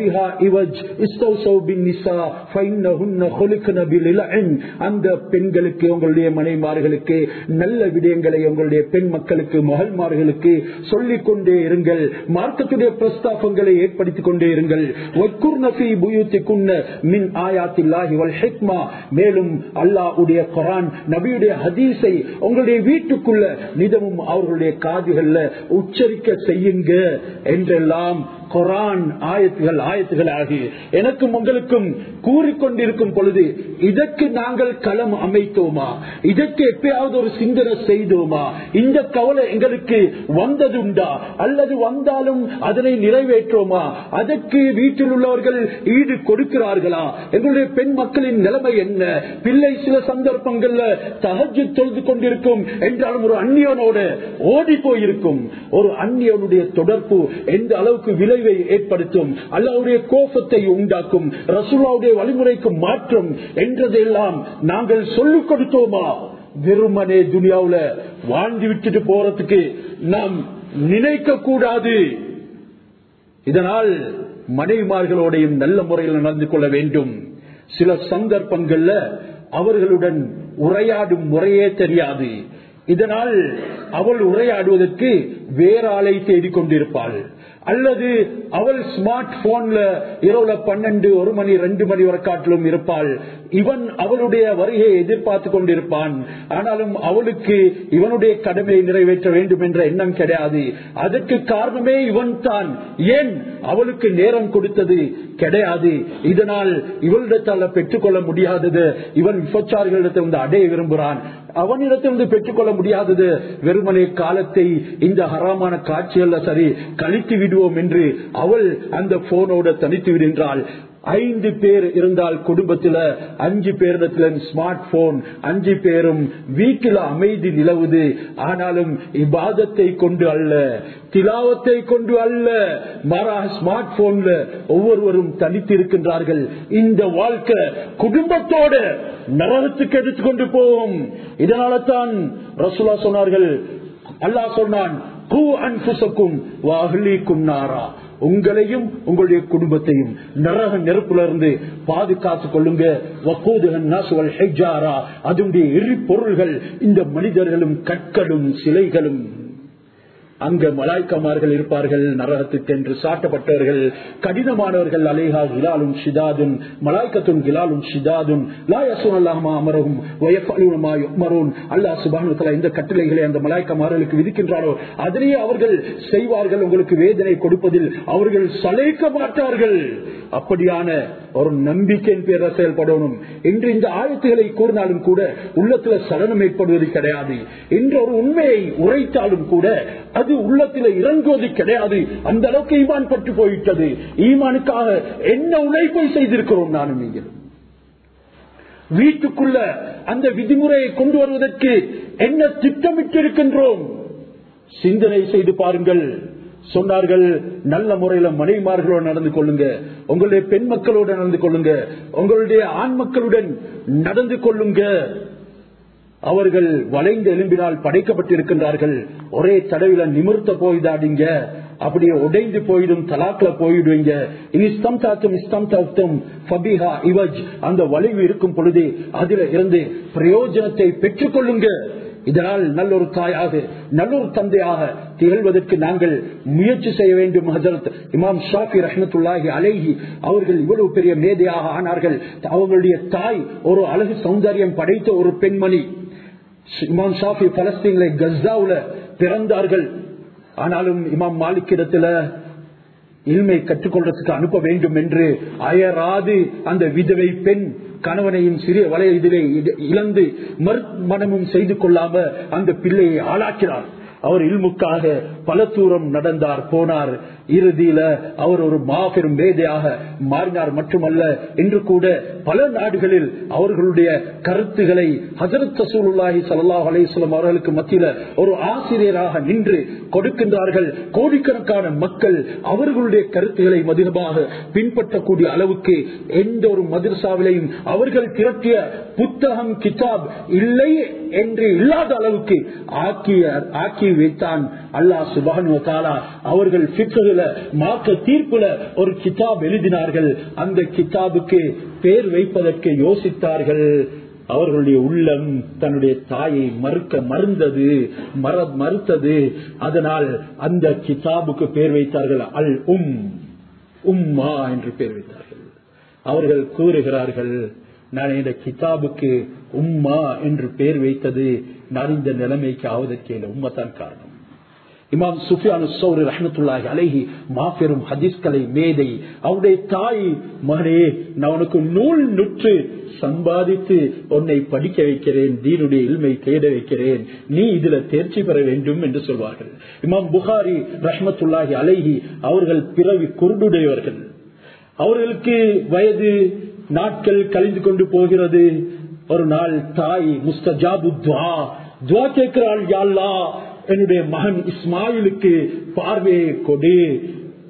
Speaker 1: அந்த பெண்களுக்கு உங்களுடைய மனைமார்களுக்கு நல்ல விடயங்களை உங்களுடைய பெண் மக்களுக்கு மகள்மார்களுக்கு சொல்லிக் கொண்டே இருங்கள் மார்க்கத்துடைய பிரஸ்தாபங்களை ஏற்படுத்திக் கொண்டே இருங்கள் மேலும் அல்லாஹுடைய குரான் நபியுடைய ஹதீஸை உங்களுடைய வீட்டுக்குள்ள நிதமும் அவர்களுடைய காதுகள்ல உச்சரிக்க செய்யுங்க என்றெல்லாம் குரான் ஆயத்துகள் ஆயத்துகள் ஆகி எனக்கும் உங்களுக்கும் கூறிக்கொண்டிருக்கும் பொழுது இதற்கு நாங்கள் களம் அமைத்தோமா இதற்கு எப்பயாவது ஒரு சிந்தனை செய்தோமா இந்த கவலை எங்களுக்கு வந்ததுண்டா அல்லது வந்தாலும் அதனை நிறைவேற்றோமா அதற்கு வீட்டில் உள்ளவர்கள் ஈடு கொடுக்கிறார்களா எங்களுடைய பெண் மக்களின் நிலைமை என்ன பிள்ளை சில சந்தர்ப்பங்கள்ல தகஜு தொழுது கொண்டிருக்கும் என்றாலும் ஒரு அந்நியனோட ஓடி போயிருக்கும் ஒரு அந்நியனுடைய தொடர்பு எந்த அளவுக்கு விலை விளைவை ஏற்படுத்தும் அல்லாவுடைய கோபத்தை உண்டாக்கும் ரசூலாவுடைய வழிமுறைக்கு மாற்றம் என்றதெல்லாம் நாங்கள் சொல்லிக் கொடுத்தோமா வெறுமனே துனியாவுல வாழ்ந்து விட்டுட்டு போறதுக்கு நாம் நினைக்க கூடாது இதனால் மனைவிமார்களோடையும் நல்ல முறையில் நடந்து கொள்ள வேண்டும் சில சந்தர்ப்பங்கள்ல அவர்களுடன் உரையாடும் முறையே தெரியாது இதனால் அவள் உரையாடுவதற்கு வேற ஆளை தேடிக் கொண்டிருப்பாள் அல்லது அவள் ஸ்மார்ட் போன்ல இரவுல பன்னெண்டு ஒரு மணி ரெண்டு மணி வரைக்காட்டிலும் இருப்பாள் இவன் அவளுடைய வருகையை எதிர்பார்த்து கொண்டிருப்பான் ஆனாலும் அவளுக்கு இவனுடைய கடமையை நிறைவேற்ற வேண்டும் என்ற எண்ணம் கிடையாது அதற்கு காரணமே இவன் தான் ஏன் அவளுக்கு நேரம் கொடுத்தது கிடையாது இதனால் இவளிடத்தால் பெற்றுக்கொள்ள முடியாதது இவன் விபச்சாரிகளிடத்திலிருந்து அடைய விரும்புகிறான் அவனிடத்திலிருந்து பெற்றுக்கொள்ள முடியாதது வெறுமனே காலத்தை இந்த ஹராமான காட்சிகள்ல சரி கழித்து விடுவோம் என்று அவள் அந்த போனோட தனித்து விடுகின்றாள் ஐந்து பேர் இருந்தால் குடும்பத்தில் அஞ்சு பேரிடத்துல ஸ்மார்ட் போன் அஞ்சு பேரும் வீட்டில் அமைதி நிலவுது ஆனாலும் இபாதத்தை கொண்டு அல்ல திலாவத்தை கொண்டு அல்ல மாறா ஸ்மார்ட் போன்ல ஒவ்வொருவரும் தனித்து இருக்கின்றார்கள் இந்த வாழ்க்கை குடும்பத்தோட நரகத்துக்கு எடுத்துக்கொண்டு போவோம் இதனால தான் ரசுல்லா சொன்னார்கள் அல்லாஹ் சொன்னான் கூ அன்புசக்கும் வாஹ்லீக்கும் நாரா உங்களையும் உங்களுடைய குடும்பத்தையும் நரக நெருப்புல இருந்து பாதுகாத்துக் கொள்ளுங்க அதனுடைய எரிபொருள்கள் இந்த மனிதர்களும் கற்களும் சிலைகளும் அங்க மலாய்க்கமார்கள் இருப்பார்கள் நரகத்துக்கு என்று சாட்டப்பட்டவர்கள் கடினமானவர்கள் அலேஹா கிலாலும் ஷிதாதும் மலாய்க்கத்தும் கிலாலும் ஷிதாதும் லாயசுன் அல்லாஹமா அமரவும் மரோன் அல்லாஹ் சுபானுத்தலா இந்த கட்டளைகளை அந்த மலாய்க்கமார்களுக்கு விதிக்கின்றாரோ அதனையே அவர்கள் செய்வார்கள் உங்களுக்கு வேதனை கொடுப்பதில் அவர்கள் சளைக்க மாட்டார்கள் அப்படியான ஒரு நம்பிக்கையின் பேர செயல்படணும் என்று இந்த ஆயத்துகளை கூறினாலும் கூட உள்ளத்துல சலனம் ஏற்படுவது கிடையாது என்று ஒரு உண்மையை உரைத்தாலும் கூட அது உள்ளத்தில் இறங்குவது கிடையாது அந்த அளவுக்கு ஈமான் பட்டு போயிட்டது ஈமானுக்காக என்ன உழைப்பை செய்திருக்கிறோம் நானும் நீங்களும் வீட்டுக்குள்ள அந்த விதிமுறையை கொண்டு வருவதற்கு என்ன திட்டமிட்டிருக்கின்றோம் சிந்தனை செய்து பாருங்கள் சொன்னார்கள் நல்ல முறையில மனைவிமார்களோடு நடந்து கொள்ளுங்க உங்களுடைய பெண் மக்களோடு நடந்து கொள்ளுங்க உங்களுடைய ஆண் மக்களுடன் நடந்து கொள்ளுங்க அவர்கள் வளைந்த எலும்பினால் படைக்கப்பட்டிருக்கின்றார்கள் ஒரே தடவில நிமிர்த்த போய்தாடிங்க அப்படியே உடைந்து போயிடும் தலாக்ல போயிடுவீங்க இஸ்தம் தாத்தும் இஸ்தம் தாத்தும் ஃபபிஹா இவஜ் அந்த வளைவு இருக்கும் பொழுது அதில இருந்து பிரயோஜனத்தை பெற்றுக் கொள்ளுங்க இதனால் நல்லொரு தாயாக நல்லொரு தந்தையாக திகழ்வதற்கு நாங்கள் முயற்சி செய்ய வேண்டும் ஹசரத் இமாம் ஷாஃபி ரஹமத்துல்லாஹி அலேஹி அவர்கள் இவ்வளவு பெரிய மேதையாக ஆனார்கள் அவர்களுடைய தாய் ஒரு அழகு சௌந்தரியம் படைத்த ஒரு பெண்மணி இமாம் ஷாஃபி பலஸ்தீன்ல கஸ்ஸாவுல பிறந்தார்கள் ஆனாலும் இமாம் மாலிக் இடத்துல இல்மை கற்றுக்கொள்றதுக்கு அனுப்ப வேண்டும் என்று அயராது அந்த விதவை பெண் கணவனையும் சிறிய வலையிலே இழந்து மனமும் செய்து கொள்ளாம அந்த பிள்ளையை ஆளாக்கிறார் அவர் இல்முக்காக பல தூரம் நடந்தார் போனார் இறுதியில அவர் ஒரு மாபெரும் மேதையாக மாறினார் மட்டுமல்ல இன்று கூட பல நாடுகளில் அவர்களுடைய கருத்துக்களை ஹசரத் சசூலுல்லாஹி சல்லாஹ் அலிஸ்லாம் அவர்களுக்கு மத்தியில ஒரு ஆசிரியராக நின்று கொடுக்கின்றார்கள் கோடிக்கணக்கான மக்கள் அவர்களுடைய கருத்துக்களை மதினமாக பின்பற்றக்கூடிய அளவுக்கு எந்த ஒரு மதரசாவிலையும் அவர்கள் திரட்டிய புத்தகம் கிதாப் இல்லை என்று இல்லாத அளவுக்கு ஆக்கிய ஆக்கி வைத்தான் அல்லாஹ் சுபானு அவர்கள் பிற்குல மாற்ற தீர்ப்புல ஒரு கிதாப் எழுதினார்கள் அந்த கிதாபுக்கு பேர் வைப்பதற்கு யோசித்தார்கள் அவர்களுடைய உள்ளம் தன்னுடைய தாயை மறுக்க மறுந்தது மற மறுத்தது அதனால் அந்த கிதாபுக்கு பேர் வைத்தார்கள் அல் உம் உம்மா என்று பேர் வைத்தார்கள் அவர்கள் கூறுகிறார்கள் நான் இந்த கிதாபுக்கு உம்மா என்று பேர் வைத்தது நான் இந்த நிலைமைக்கு ஆவதற்கு உண்மைத்தான் காரணம் இமாம் சுஃபியானு சௌரி ரஹமத்துல்லாஹி அலைஹி மாபெரும் ஹதீஸ்களை மேதை அவருடைய தாய் மகனே நான் உனக்கு நூல் நுற்று சம்பாதித்து உன்னை படிக்க வைக்கிறேன் தீனுடைய இல்மை தேட வைக்கிறேன் நீ இதுல தேர்ச்சி பெற வேண்டும் என்று சொல்வார்கள் இமாம் புகாரி ரஹமத்துல்லாஹி அலைஹி அவர்கள் பிறவி குருடுடையவர்கள் அவர்களுக்கு வயது நாட்கள் கழிந்து கொண்டு போகிறது ஒரு நாள் தாய் முஸ்தஜாபு துவா துவா கேட்கிறாள் யாழ்லா என்னுடைய மகன் இஸ்மாயிலுக்கு பார்வையை கொடு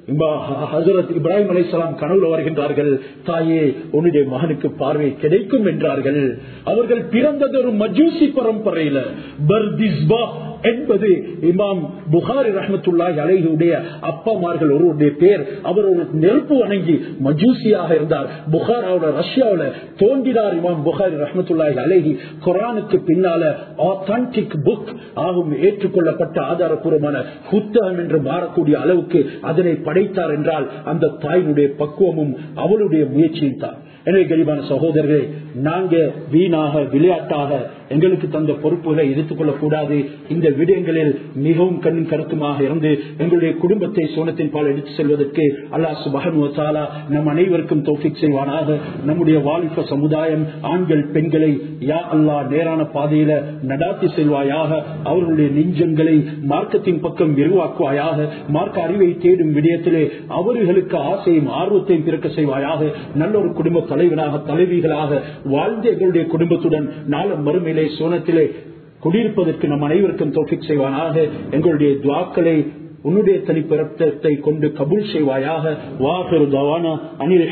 Speaker 1: ஹசரத் இப்ராஹிம் அலைசலாம் கனவுல வருகின்றார்கள் தாயே உன்னுடைய மகனுக்கு பார்வை கிடைக்கும் என்றார்கள் அவர்கள் பிறந்தது ஒரு மஜூசி பரம்பரையில பர்திஸ்பா என்பது இமாம் புகாரி ரஹமத்துல்லாஹி அலைஹுடைய அப்பாமார்கள் ஒருவருடைய பேர் அவர் ஒரு நெருப்பு வணங்கி மஜூசியாக இருந்தார் புகாராவோட ரஷ்யாவில் தோன்றினார் இமாம் புகாரி ரஹமத்துல்லாஹி அலைஹி குரானுக்கு பின்னால ஆத்தன்டிக் புக் ஆகும் ஏற்றுக்கொள்ளப்பட்ட ஆதாரபூர்வமான புத்தகம் என்று மாறக்கூடிய அளவுக்கு அதனை படைத்தார் என்றால் அந்த தாயினுடைய பக்குவமும் அவளுடைய முயற்சியும் தான் எனவே கரிபான சகோதரர்களே நாங்க வீணாக விளையாட்டாக எங்களுக்கு தந்த பொறுப்புகளை எடுத்துக் கொள்ளக்கூடாது இந்த விடயங்களில் மிகவும் கண்ணும் கருத்துமாக இருந்து எங்களுடைய குடும்பத்தை சோனத்தின் பால் எடுத்து செல்வதற்கு அல்லா சுபகனுவத்தாலா நம் அனைவருக்கும் தோஃபிக் செய்வானாக நம்முடைய வாலிப சமுதாயம் ஆண்கள் பெண்களை யா அல்லா நேரான பாதையில நடாத்தி செல்வாயாக அவர்களுடைய நெஞ்சங்களை மார்க்கத்தின் பக்கம் விரிவாக்குவாயாக மார்க்க அறிவை தேடும் விடயத்திலே அவர்களுக்கு ஆசையும் ஆர்வத்தையும் பிறக்க செய்வாயாக நல்ல ஒரு குடும்ப தலைவனாக தலைவிகளாக வாழ்ந்த எங்களுடைய குடும்பத்துடன் நாளம் மறுமையிலே சோனத்திலே குடியிருப்பதற்கு நம் அனைவருக்கும் தோஃபிக் செய்வானாக எங்களுடைய துவாக்களை உன்னுடைய தனிப்பிறத்தை கொண்டு கபூல் செய்வாயாக வாகரு தவானா அனில்